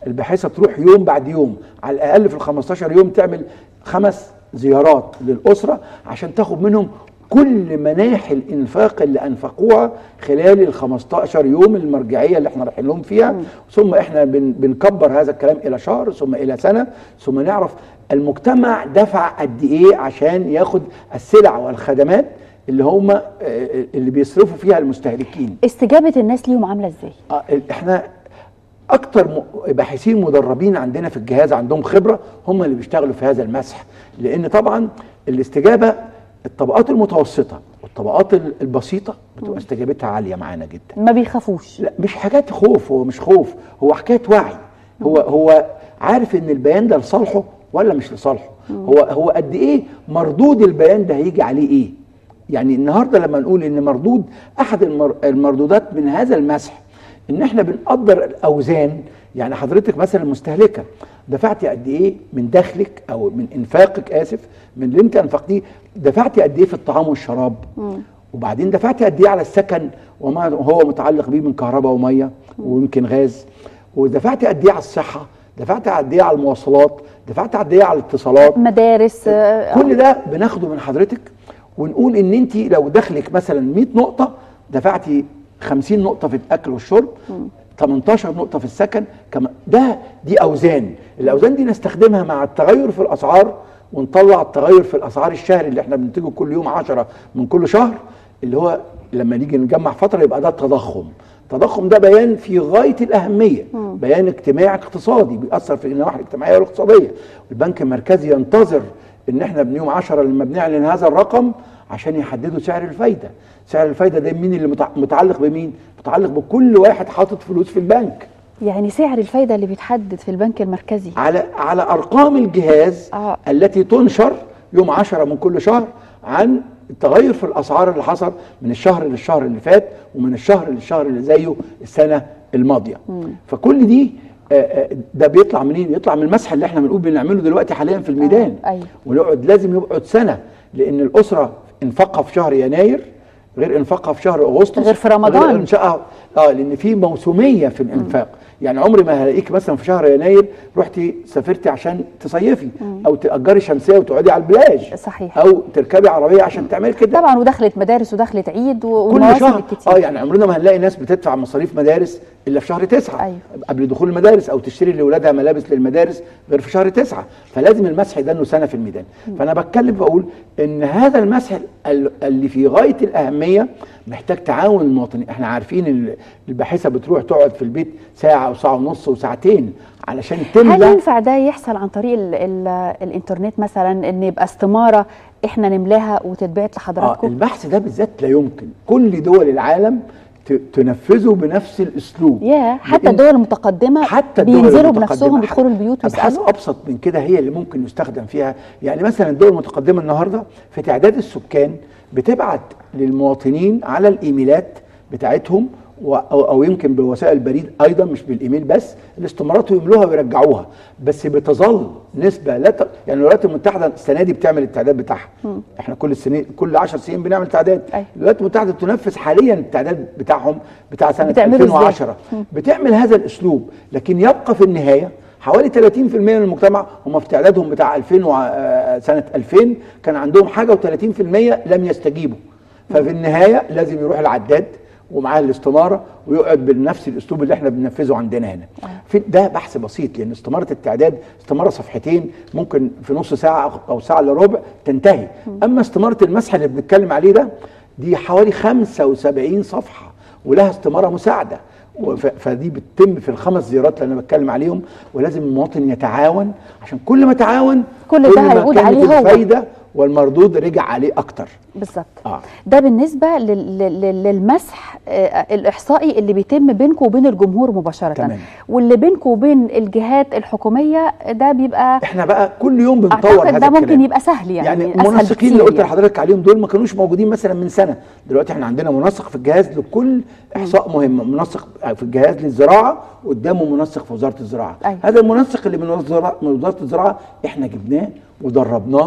الباحثه تروح يوم بعد يوم على الاقل في ال 15 يوم تعمل خمس زيارات للاسره عشان تاخد منهم كل مناحي الانفاق اللي انفقوها خلال ال 15 يوم المرجعيه اللي احنا رايحين لهم فيها ثم احنا بن بنكبر هذا الكلام الى شهر ثم الى سنه ثم نعرف المجتمع دفع قد ايه عشان ياخد السلع والخدمات اللي هم آه، اللي بيصرفوا فيها المستهلكين استجابه الناس ليهم عامله ازاي آه، احنا اكتر م- باحثين مدربين عندنا في الجهاز عندهم خبره هم اللي بيشتغلوا في هذا المسح لان طبعا الاستجابه الطبقات المتوسطه والطبقات ال- البسيطه بتبقى استجابتها عاليه معانا جدا ما بيخافوش لا مش حاجات خوف هو مش خوف هو حكايه وعي هو هو عارف ان البيان ده لصالحه ولا مش لصالحه هو هو قد ايه مردود البيان ده هيجي عليه ايه يعني النهارده لما نقول ان مردود احد المر المردودات من هذا المسح ان احنا بنقدر الاوزان يعني حضرتك مثلا مستهلكه دفعتي قد ايه من دخلك او من انفاقك اسف من اللي انت انفقتيه دفعتي قد ايه في الطعام والشراب وبعدين دفعتي قد ايه على السكن وما هو متعلق بيه من كهرباء وميه ويمكن غاز ودفعتي قد ايه على الصحه دفعتي قد ايه على المواصلات دفعتي قد ايه على الاتصالات مدارس آه، كل ده بناخده من حضرتك ونقول ان انت لو دخلك مثلا 100 نقطه دفعتي 50 نقطه في الاكل والشرب 18 نقطه في السكن كما ده دي اوزان الاوزان دي نستخدمها مع التغير في الاسعار ونطلع التغير في الاسعار الشهري اللي احنا بننتجه كل يوم 10 من كل شهر اللي هو لما نيجي نجمع فتره يبقى ده التضخم التضخم ده بيان في غايه الاهميه بيان اجتماعي اقتصادي بيأثر في النواحي الاجتماعيه والاقتصاديه البنك المركزي ينتظر ان احنا من يوم 10 لما بنعلن هذا الرقم عشان يحددوا سعر الفايده سعر الفايده ده مين اللي متع- متعلق بمين متعلق بكل واحد حاطط فلوس في البنك يعني سعر الفايده اللي بيتحدد في البنك المركزي على على ارقام الجهاز آه. التي تنشر يوم 10 من كل شهر عن التغير في الاسعار اللي حصل من الشهر للشهر اللي فات ومن الشهر للشهر اللي زيه السنه الماضيه فكل دي آه، آه، ده بيطلع منين يطلع من المسح اللي احنا بنقول بنعمله دلوقتي حاليا في الميدان آه، أيوة. ونقعد لازم يقعد سنه لان الاسره انفقها في شهر يناير غير انفاقها في شهر اغسطس غير في رمضان. غير انشائها اه لان في موسميه في الانفاق يعني عمري ما هلاقيك مثلا في شهر يناير رحتي سافرتي عشان تصيفي او تاجري شمسيه وتقعدي على البلاج صحيح. او تركبي عربيه عشان تعملي كده طبعا ودخلت مدارس ودخلت عيد و- كل والمواسم شهر الكتير اه يعني عمرنا ما هنلاقي ناس بتدفع مصاريف مدارس الا في شهر تسعة أيوة. قبل دخول المدارس او تشتري لاولادها ملابس للمدارس غير في شهر تسعة فلازم المسح ده انه سنه في الميدان فانا بتكلم بقول ان هذا المسح ال- اللي في غايه الاهميه محتاج تعاون المواطنين احنا عارفين ال- الباحثه بتروح تقعد في البيت ساعه او ساعه ونص وساعتين علشان هل تملى ينفع ده يحصل عن طريق ال ال الانترنت مثلا ان يبقى استماره احنا نملاها وتتبعت اه لحضراتكم البحث ده بالذات لا يمكن كل دول العالم ت- تنفذه بنفس الاسلوب يا حتى لأن- الدول المتقدمه حتى الدول بينزلوا المتقدمة بنفسهم يدخلوا البيوت ابحاث ويسالوا ابسط من كده هي اللي ممكن يستخدم فيها يعني مثلا الدول المتقدمه النهارده في تعداد السكان بتبعت للمواطنين على الايميلات بتاعتهم و- او أو يمكن بوسائل البريد ايضا مش بالايميل بس الاستمارات ويملوها ويرجعوها بس بتظل نسبه لا ت... يعني الولايات المتحده السنه دي بتعمل التعداد بتاعها احنا كل السنين كل 10 سنين بنعمل تعداد أيوة. الولايات المتحده تنفذ حاليا التعداد بتاعهم بتاع سنه بتعمله إزاي؟ 2010 بتعمل هذا الاسلوب لكن يبقى في النهايه حوالي 30% من المجتمع هم في تعدادهم بتاع 2000 وع- آه، سنه 2000 كان عندهم حاجه و30% لم يستجيبوا ففي النهايه لازم يروح العداد ومعاه الاستماره ويقعد بنفس الاسلوب اللي احنا بننفذه عندنا هنا في ده بحث بسيط لان استماره التعداد استماره صفحتين ممكن في نص ساعه أو- او ساعه الا ربع تنتهي اما استماره المسح اللي بنتكلم عليه ده دي حوالي 75 صفحه ولها استماره مساعده وف- فدي بتتم في الخمس زيارات اللي انا بتكلم عليهم ولازم المواطن يتعاون عشان كل ما تعاون كل ده ما هيعود كانت عليه هو. الفايده والمردود رجع عليه اكتر بالظبط اه ده بالنسبه لل- لل- للمسح آه، الاحصائي اللي بيتم بينكم وبين الجمهور مباشره تمام. واللي بينكم وبين الجهات الحكوميه ده بيبقى احنا بقى كل يوم بنطور اعتقد هذا ده ممكن الكلام. يبقى سهل يعني, يعني أسهل المنسقين اللي بكتير قلت لحضرتك عليهم دول ما كانوش موجودين مثلا من سنه دلوقتي احنا عندنا منسق في الجهاز لكل احصاء مهم منسق في الجهاز للزراعه قدامه منسق في وزاره الزراعه أيوة. هذا المنسق اللي من وزاره من وزاره الزراعه احنا جبناه ودربناه في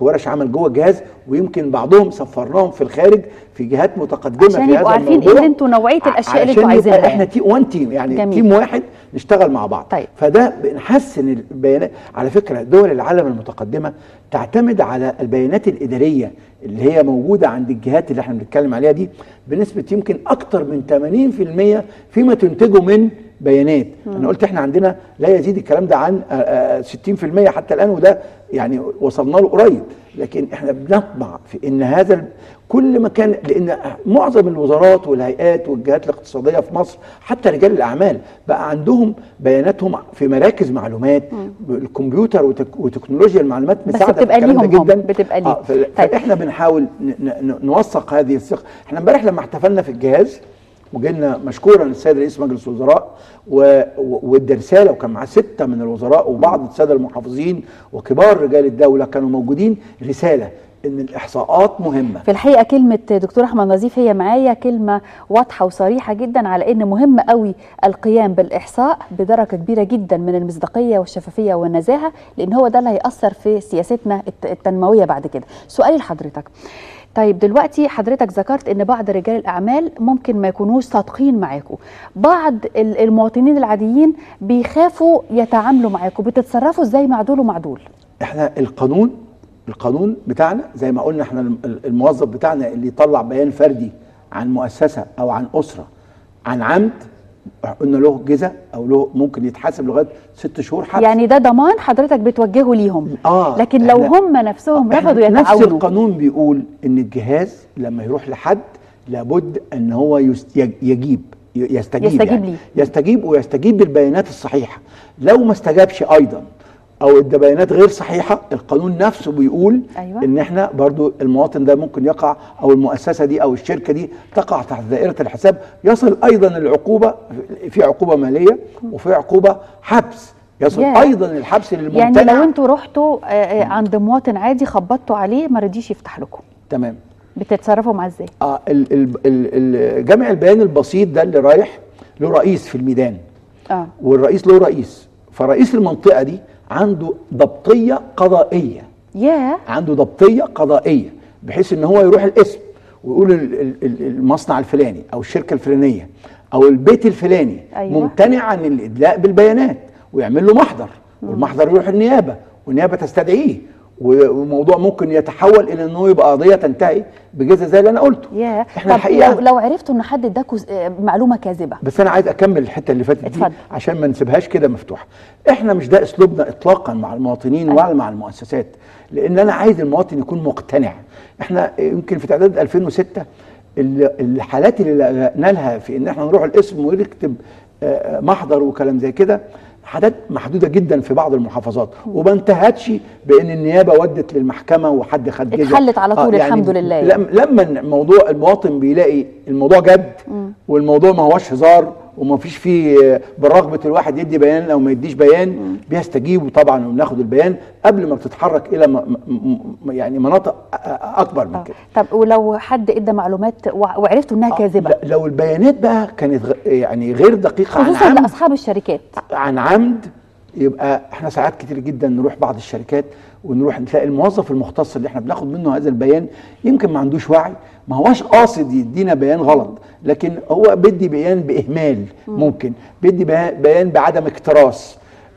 في ورش عمل جوه الجهاز ويمكن بعضهم سفرناهم في الخارج في جهات متقدمه عشان في يبقوا هذا عارفين الموضوع ايه انتوا نوعيه الاشياء اللي عشان انتوا يبقى عايزينها احنا تي وان تيم يعني جميل. تيم واحد نشتغل مع بعض طيب. فده بنحسن البيانات على فكره دول العالم المتقدمه تعتمد على البيانات الاداريه اللي هي موجوده عند الجهات اللي احنا بنتكلم عليها دي بنسبه يمكن اكتر من 80% فيما تنتجه من بيانات انا قلت احنا عندنا لا يزيد الكلام ده عن آه، آه، 60% حتى الان وده يعني وصلنا له قريب لكن احنا بنطمع في ان هذا ال- كل ما كان لان معظم الوزارات والهيئات والجهات الاقتصاديه في مصر حتى رجال الاعمال بقى عندهم بياناتهم في مراكز معلومات الكمبيوتر وتك وتكنولوجيا المعلومات بس مساعده في بتبقى الكلام ده ليهم هم، جدا بتبقى ليه. آه ف- طيب. فاحنا بنحاول ن- ن- نوثق هذه الثقه احنا امبارح لما احتفلنا في الجهاز وجينا مشكورا السيد رئيس مجلس الوزراء و- و- وادى رساله وكان معاه سته من الوزراء وبعض الساده المحافظين وكبار رجال الدوله كانوا موجودين رساله ان الاحصاءات مهمه في الحقيقه كلمه دكتور احمد نظيف هي معايا كلمه واضحه وصريحه جدا على ان مهم قوي القيام بالاحصاء بدرجه كبيره جدا من المصداقيه والشفافيه والنزاهه لان هو ده اللي هياثر في سياستنا الت- التنمويه بعد كده سؤالي لحضرتك طيب دلوقتي حضرتك ذكرت ان بعض رجال الاعمال ممكن ما يكونوش صادقين معاكم بعض ال- المواطنين العاديين بيخافوا يتعاملوا معاكم بتتصرفوا ازاي مع دول ومع دول احنا القانون القانون بتاعنا زي ما قلنا احنا الم- الموظف بتاعنا اللي يطلع بيان فردي عن مؤسسه او عن اسره عن عمد قلنا له جزء او له ممكن يتحاسب لغايه ست شهور حبس يعني ده ضمان حضرتك بتوجهه ليهم آه، لكن لو إحنا- هم نفسهم إحنا رفضوا نفس يتعاونوا القانون بيقول ان الجهاز لما يروح لحد لابد ان هو يست- يج- يجيب ي- يستجيب يستجيب يعني ليه. يستجيب ويستجيب بالبيانات الصحيحه لو ما استجابش ايضا او ادى بيانات غير صحيحه القانون نفسه بيقول أيوة. ان احنا برضو المواطن ده ممكن يقع او المؤسسه دي او الشركه دي تقع تحت دائره الحساب يصل ايضا العقوبه في عقوبه ماليه وفي عقوبه حبس يصل ياه. ايضا الحبس للممتنع يعني لو انتوا رحتوا آه، آه، عند مواطن عادي خبطتوا عليه ما رضيش يفتح لكم تمام بتتصرفوا معاه ازاي اه ال- ال- ال- ال- جمع البيان البسيط ده اللي رايح له رئيس في الميدان اه والرئيس له رئيس فرئيس المنطقه دي عنده ضبطيه قضائيه ياه عنده ضبطيه قضائيه بحيث ان هو يروح الاسم ويقول ال- ال- ال- المصنع الفلاني او الشركه الفلانيه او البيت الفلاني أيوة. ممتنع عن الادلاء بالبيانات ويعمل له محضر والمحضر يروح النيابه والنيابه تستدعيه و- والموضوع ممكن يتحول الى انه يبقى قضيه تنتهي بجزء زي اللي انا قلته ياه احنا طب الحقيقه لو لو عرفتوا ان حد اداكوا آه، معلومه كاذبه بس انا عايز اكمل الحته اللي فاتت دي اتفضل. عشان ما نسيبهاش كده مفتوحه احنا مش ده اسلوبنا اطلاقا مع المواطنين أيوة. ولا مع المؤسسات لان انا عايز المواطن يكون مقتنع احنا يمكن في تعداد 2006 ال- الحالات اللي لجأنا لها في ان احنا نروح الاسم ونكتب آه، محضر وكلام زي كده حالات محدوده جدا في بعض المحافظات وما انتهتش بان النيابه ودت للمحكمه وحد خد جزء اتحلت على طول الحمد لله يعني. لم- لما الموضوع المواطن بيلاقي الموضوع جد والموضوع ما هوش هزار وما فيش فيه برغبه الواحد يدي بيان او ما يديش بيان بيستجيبوا طبعا وبناخد البيان قبل ما بتتحرك الى م م م يعني مناطق أ- أ- اكبر من آه. كده طب ولو حد ادى معلومات وع- وعرفتوا انها كاذبه لا- لو البيانات بقى كانت غ- يعني غير دقيقه عن خصوصا عمد لاصحاب الشركات عن عمد يبقى احنا ساعات كتير جدا نروح بعض الشركات ونروح نلاقي الموظف المختص اللي احنا بناخد منه هذا البيان يمكن ما عندوش وعي ما هوش قاصد يدينا بيان غلط لكن هو بيدي بيان باهمال ممكن بيدي بيان- بيان بعدم اكتراث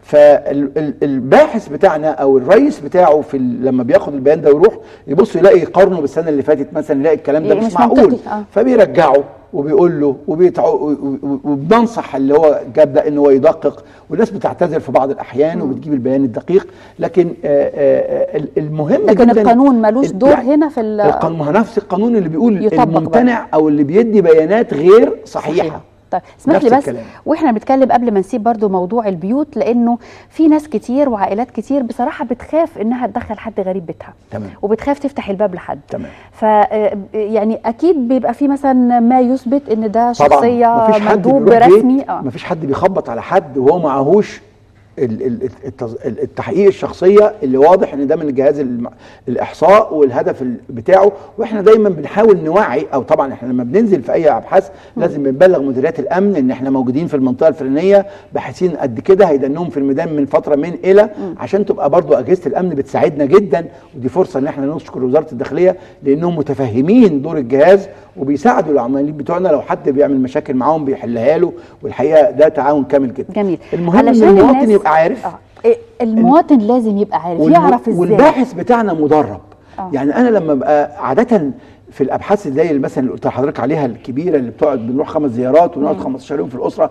فالباحث بتاعنا او الرئيس بتاعه في ال- لما بياخد البيان ده ويروح يبص يلاقي يقارنه بالسنه اللي فاتت مثلا يلاقي الكلام ده يعني مش, مش معقول منطقي، آه. فبيرجعه وبيقول له وبيتع... و- و- وبننصح اللي هو جاب ده ان هو يدقق والناس بتعتذر في بعض الاحيان وبتجيب البيان الدقيق لكن آه، آه، آه، المهم لكن جدا القانون ملوش ال- دور يعني هنا في ال- القانون ما هو نفس القانون اللي بيقول يطبق الممتنع او اللي بيدي بيانات غير صحيحه طيب اسمح نفس لي بس الكلام. واحنا بنتكلم قبل ما نسيب برضو موضوع البيوت لانه في ناس كتير وعائلات كتير بصراحه بتخاف انها تدخل حد غريب بيتها تمام. وبتخاف تفتح الباب لحد تمام. ف يعني اكيد بيبقى في مثلا ما يثبت ان ده طبعا شخصيه مفيش حد مندوب بيروح رسمي بيت اه مفيش حد بيخبط على حد وهو معهوش ال- ال- التز- ال- التحقيق الشخصيه اللي واضح ان ده من جهاز الم- الاحصاء والهدف ال- بتاعه واحنا دايما بنحاول نوعي او طبعا احنا لما بننزل في اي ابحاث لازم بنبلغ مديريات الامن ان احنا موجودين في المنطقه الفلانيه باحثين قد كده هيدنهم في الميدان من فتره من الى عشان تبقى برضو اجهزه الامن بتساعدنا جدا ودي فرصه ان احنا نشكر وزاره الداخليه لانهم متفهمين دور الجهاز وبيساعدوا العمالين بتوعنا لو حد بيعمل مشاكل معاهم بيحلها له والحقيقه ده تعاون كامل جدا جميل المهم ان علشان المواطن الناس- يبقى عارف آه. إيه، المواطن لازم يبقى عارف والم- يعرف ازاي والباحث بتاعنا مدرب آه. يعني انا لما ببقى عاده في الابحاث زي اللي مثلا اللي قلت لحضرتك عليها الكبيره اللي بتقعد بنروح خمس زيارات ونقعد 15 يوم في الاسره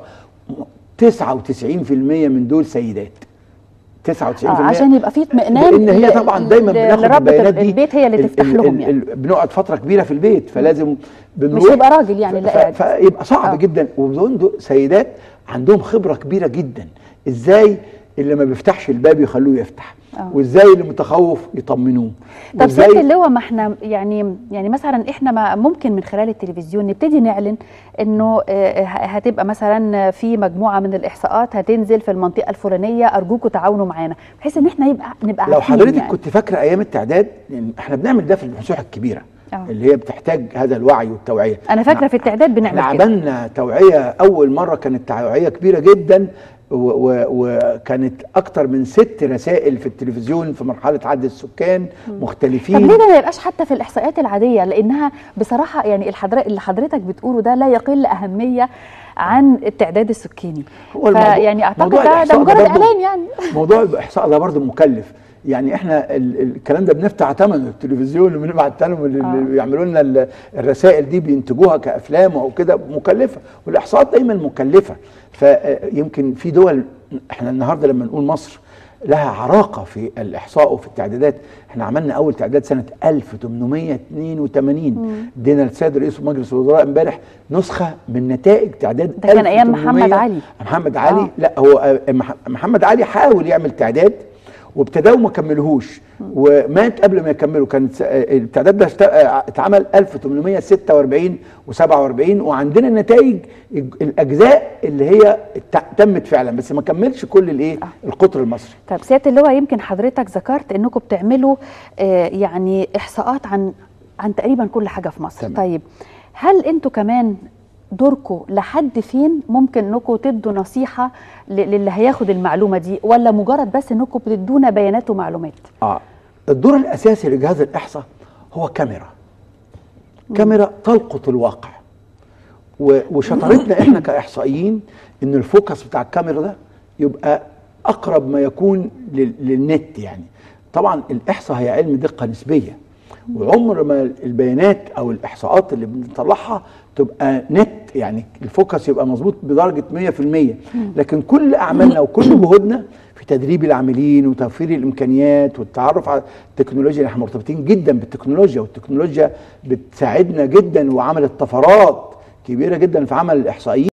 99% من دول سيدات 99% آه عشان يبقى في اطمئنان لان هي ل- طبعا دايما ل- بناخد لربة البيانات دي البيت هي اللي ال- تفتح ال- لهم ال- يعني ال- بنقعد فتره كبيره في البيت فلازم بنروح يبقى راجل يعني اللي ف- قاعد. فيبقى صعب آه. جدا وبدون دو- سيدات عندهم خبره كبيره جدا ازاي اللي ما بيفتحش الباب يخلوه يفتح آه. وازاي اللي متخوف يطمنوه طب وإزاي- سياده اللواء ما احنا يعني يعني مثلا احنا ما ممكن من خلال التلفزيون نبتدي نعلن انه آه، هتبقى مثلا في مجموعه من الاحصاءات هتنزل في المنطقه الفلانيه ارجوكم تعاونوا معانا بحيث ان احنا يبقى نبقى لو عارفين حضرتك يعني. كنت فاكره ايام التعداد يعني احنا بنعمل ده في الفصوح الكبيره آه. اللي هي بتحتاج هذا الوعي والتوعيه انا فاكره في التعداد بنعمل احنا كده عملنا توعيه اول مره كانت توعيه كبيره جدا و- و- وكانت اكتر من ست رسائل في التلفزيون في مرحله عد السكان طب مختلفين ليه ده ما يبقاش حتى في الاحصائيات العاديه لانها بصراحه يعني الحضر... اللي حضرتك بتقوله ده لا يقل اهميه عن التعداد السكاني هو الموضوع- فيعني اعتقد موضوع ده, ده الإحصاء مجرد برضه- اعلان يعني موضوع الاحصاء ده برضه مكلف يعني احنا ال- ال- الكلام ده بندفع ثمن التلفزيون وبنبعت لهم اللي آه. اللي بيعملوا لنا ال- الرسائل دي بينتجوها كافلام او كده مكلفه والاحصاءات دايما مكلفه فيمكن في دول احنا النهارده لما نقول مصر لها عراقه في الاحصاء وفي التعدادات احنا عملنا اول تعداد سنه 1882 ادينا للسيد رئيس مجلس الوزراء امبارح نسخه من نتائج تعداد ده كان أيام محمد 1800 علي. محمد علي آه. لا هو آه، مح- محمد علي حاول يعمل تعداد وابتداه وما كملهوش ومات قبل ما يكمله كان س- آه، التعداد ده اشت- آه، اتعمل 1846 و47 وعندنا نتائج الج- الاجزاء اللي هي ت- تمت فعلا بس ما كملش كل الايه القطر المصري طب سياده اللواء يمكن حضرتك ذكرت انكم بتعملوا آه يعني احصاءات عن عن تقريبا كل حاجه في مصر تمام. طيب هل انتوا كمان دوركم لحد فين ممكن انكم تدوا نصيحه ل- للي هياخد المعلومه دي ولا مجرد بس انكم بتدونا بيانات ومعلومات اه الدور الاساسي لجهاز الاحصاء هو كاميرا كاميرا تلقط الواقع و- وشطارتنا احنا كاحصائيين ان الفوكس بتاع الكاميرا ده يبقى اقرب ما يكون لل- للنت يعني طبعا الاحصاء هي علم دقه نسبيه وعمر ما البيانات او الاحصاءات اللي بنطلعها تبقى نت يعني الفوكس يبقى مظبوط بدرجه 100% لكن كل اعمالنا وكل جهودنا في تدريب العاملين وتوفير الامكانيات والتعرف على التكنولوجيا اللي احنا مرتبطين جدا بالتكنولوجيا والتكنولوجيا بتساعدنا جدا وعملت طفرات كبيره جدا في عمل الاحصائيين